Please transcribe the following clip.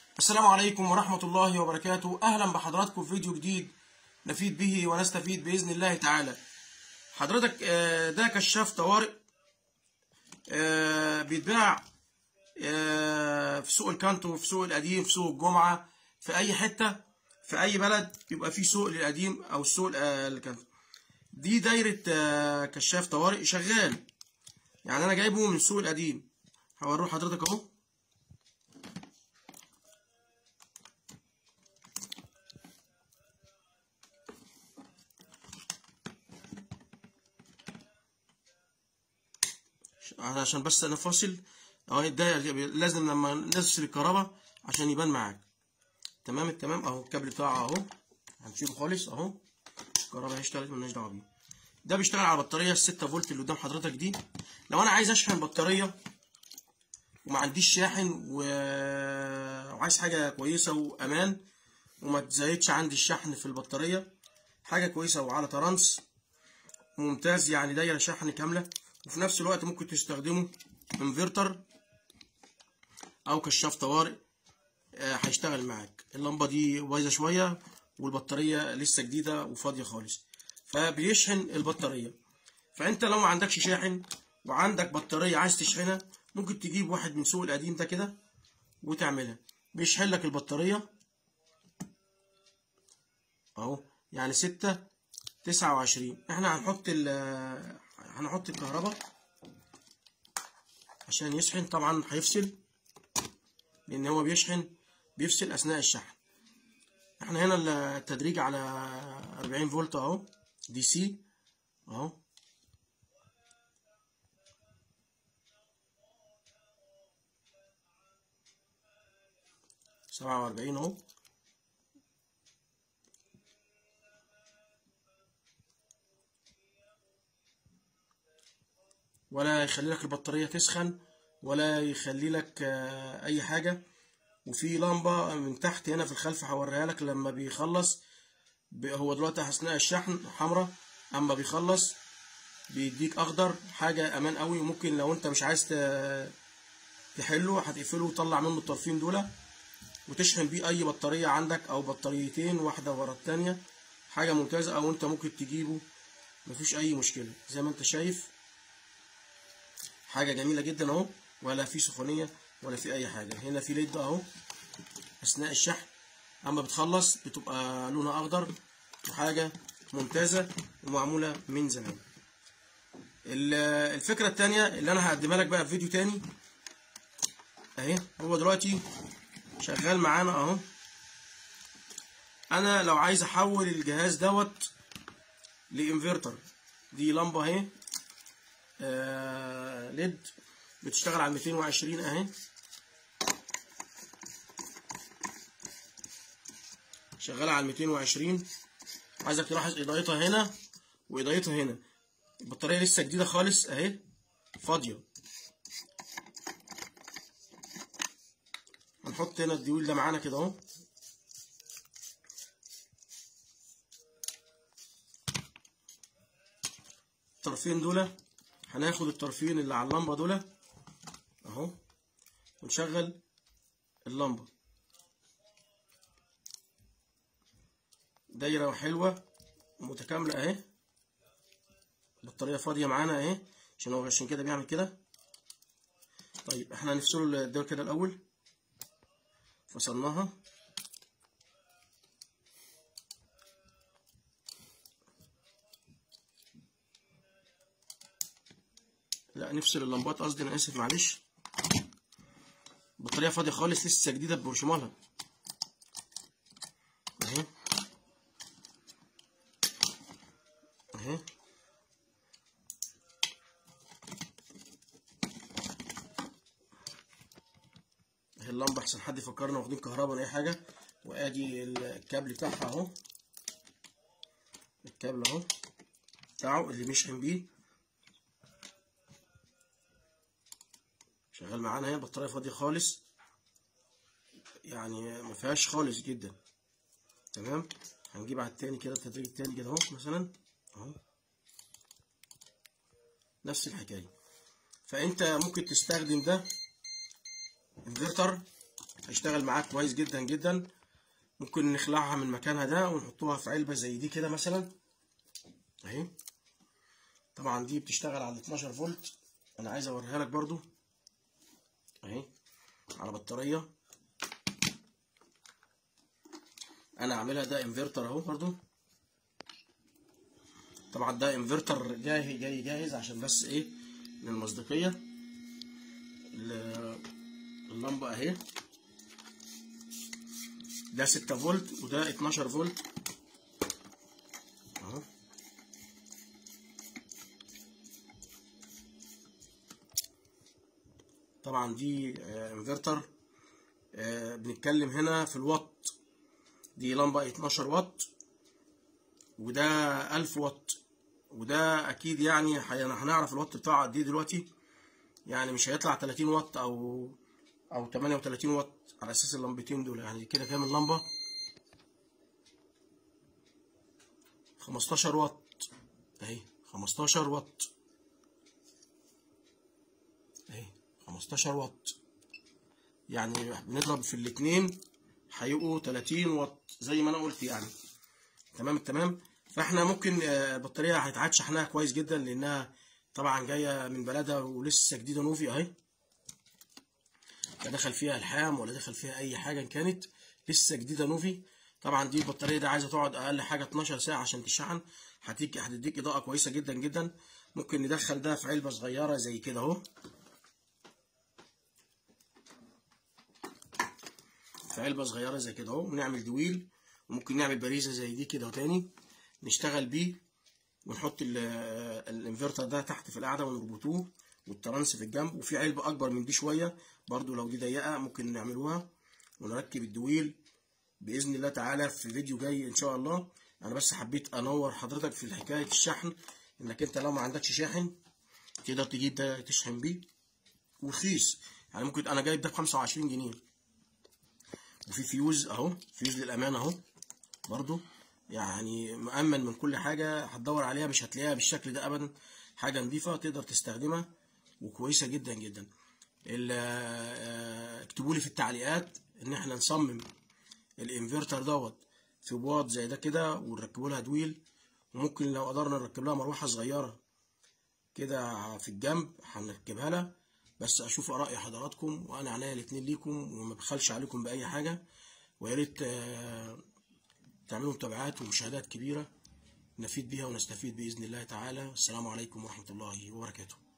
السلام عليكم ورحمة الله وبركاته أهلا بحضراتكم في فيديو جديد نفيد به ونستفيد بإذن الله تعالى حضرتك آه، ده كشاف طوارئ آه، بيتباع آه، في سوق الكانتو في سوق القديم في سوق الجمعة في أي حتة في أي بلد يبقى في سوق للقديم أو سوق الكانتو دي دايرة آه، كشاف طوارئ شغال يعني أنا جايبه من السوق القديم هوريه حضرتك أهو عشان بس انا فاصل اهو ده لازم لما نفصل الكهرباء عشان يبان معاك تمام التمام اهو الكابل بتاعه اهو هنشيله خالص اهو الكهرباء هيشتغل مالناش دعوه بيه ده بيشتغل على بطاريه ال 6 فولت اللي قدام حضرتك دي لو انا عايز اشحن بطاريه وما عنديش شاحن و... وعايز حاجه كويسه وامان وما تزايدش عندي الشحن في البطاريه حاجه كويسه وعلى ترانس ممتاز يعني دايره شحن كامله وفي نفس الوقت ممكن تستخدمه انفرتر او كشاف طوارئ هيشتغل معاك اللمبه دي بايظه شويه والبطاريه لسه جديده وفاضيه خالص فبيشحن البطاريه فانت لو ما عندكش شاحن وعندك بطاريه عايز تشحنها ممكن تجيب واحد من سوق القديم ده كده وتعملها بيشحن لك البطاريه اهو يعني ستة تسعة وعشرين احنا هنحط ال هنحط الكهرباء عشان يشحن طبعا هيفصل لان هو بيشحن بيفصل اثناء الشحن احنا هنا التدريج على 40 فولت اهو دي سي اهو سبعة وأربعين اهو ولا يخلي لك البطارية تسخن ولا يخلي لك أي حاجة وفي لمبة من تحت هنا في الخلف هوريها لك لما بيخلص هو دلوقتي أثناء الشحن حمراء أما بيخلص بيديك أخضر حاجة أمان قوي وممكن لو أنت مش عايز تحله هتقفله وتطلع منه الطرفين دول وتشحن بيه أي بطارية عندك أو بطاريتين واحدة ورا التانية حاجة ممتازة أو أنت ممكن تجيبه مفيش أي مشكلة زي ما أنت شايف حاجه جميله جدا اهو ولا في سخونيه ولا في اي حاجه هنا في ليد اهو اثناء الشحن اما بتخلص بتبقى لونها اخضر وحاجه ممتازه ومعموله من زمان الفكره الثانيه اللي انا هقدمها لك بقى في فيديو تاني اهي هو دلوقتي شغال معانا اهو انا لو عايز احول الجهاز دوت لانفرتر دي لمبه اهي آه ليد بتشتغل على 220 اهي شغاله على 220 عايزك تلاحظ اضاءتها هنا واضاءتها هنا البطاريه لسه جديده خالص اهي فاضيه هنحط هنا الديول ده معانا كده اهو الطرفين دول هناخد الطرفين اللي على اللمبه دول اهو ونشغل اللمبه دايره حلوه ومتكامله اهي البطاريه فاضيه معانا اهي عشان هو عشان كده بيعمل كده طيب احنا هنفصله الدول كده الاول فصلناها لا نفصل اللمبات قصدي انا اسف معلش البطاريه فاضيه خالص لسه جديده ببرشمالها اهي اهي اهي اللمبه احسن حد يفكرنا واخدين كهرباء ولا اي حاجه وادي الكابل بتاعها اهو الكابل اهو بتاعه اللي بيشحن بيه شغال معانا اهي البطاريه فاضيه خالص يعني ما فيهاش خالص جدا تمام هنجيب على التاني كده التدريج التاني كده اهو مثلا اهو نفس الحكايه فانت ممكن تستخدم ده انفرتر هيشتغل معاك كويس جدا جدا ممكن نخلعها من مكانها ده ونحطوها في علبة زي دي كده مثلا اهي طبعا دي بتشتغل على 12 فولت انا عايز اوريها لك برضو اهي على بطارية انا عاملها ده انفرتر اهو برضو طبعا ده انفرتر جاي جاي جاهز عشان بس ايه للمصداقية ال- اللمبة اهي ده 6 فولت وده 12 فولت اهو طبعا دي آه، انفرتر آه، بنتكلم هنا في الوات دي لمبة 12 واط وده 1000 واط وده اكيد يعني هي- هنعرف الوات بتاعه قد ايه دلوقتي يعني مش هيطلع 30 واط او او 38 واط على اساس اللمبتين دول يعني كده كام اللمبه 15 واط اهي 15 واط اهي 15 واط يعني بنضرب في الاتنين هيبقوا 30 واط زي ما انا قلت يعني تمام التمام فاحنا ممكن آه، البطاريه هيتعاد شحنها كويس جدا لانها طبعا جايه من بلدها ولسه جديده نوفي اهي لا دخل فيها الحام ولا دخل فيها اي حاجه إن كانت لسه جديده نوفي طبعا دي البطاريه دي عايزه تقعد اقل حاجه 12 ساعه عشان تشحن هتديك هتديك اضاءه كويسه جدا جدا ممكن ندخل ده في علبه صغيره زي كده اهو في علبه صغيره زي كده اهو ونعمل دويل وممكن نعمل باريزه زي دي كده تاني نشتغل بيه ونحط ال- الانفرتر ده تحت في القاعده ونربطوه والترانس في الجنب وفي علبه اكبر من دي شويه برضو لو دي ضيقه ممكن نعملوها ونركب الدويل باذن الله تعالى في فيديو جاي ان شاء الله انا بس حبيت انور حضرتك في حكايه الشحن انك انت لو ما عندكش شاحن تقدر تجيب ده تشحن بيه ورخيص يعني ممكن انا جايب ده ب 25 جنيه وفي فيوز اهو فيوز للامان اهو برضو يعني مأمن من كل حاجة هتدور عليها مش هتلاقيها بالشكل ده أبدا حاجة نظيفة تقدر تستخدمها وكويسة جدا جدا ال- آه، اكتبوا لي في التعليقات إن احنا نصمم الانفرتر دوت في بواط زي ده كده ونركبوا لها دويل وممكن لو قدرنا نركب لها مروحة صغيرة كده في الجنب هنركبها لها بس اشوف اراء حضراتكم وانا عناية الاتنين ليكم وما بخلش عليكم باي حاجه ويا ريت آه، تعملوا متابعات ومشاهدات كبيره نفيد بها ونستفيد باذن الله تعالى السلام عليكم ورحمه الله وبركاته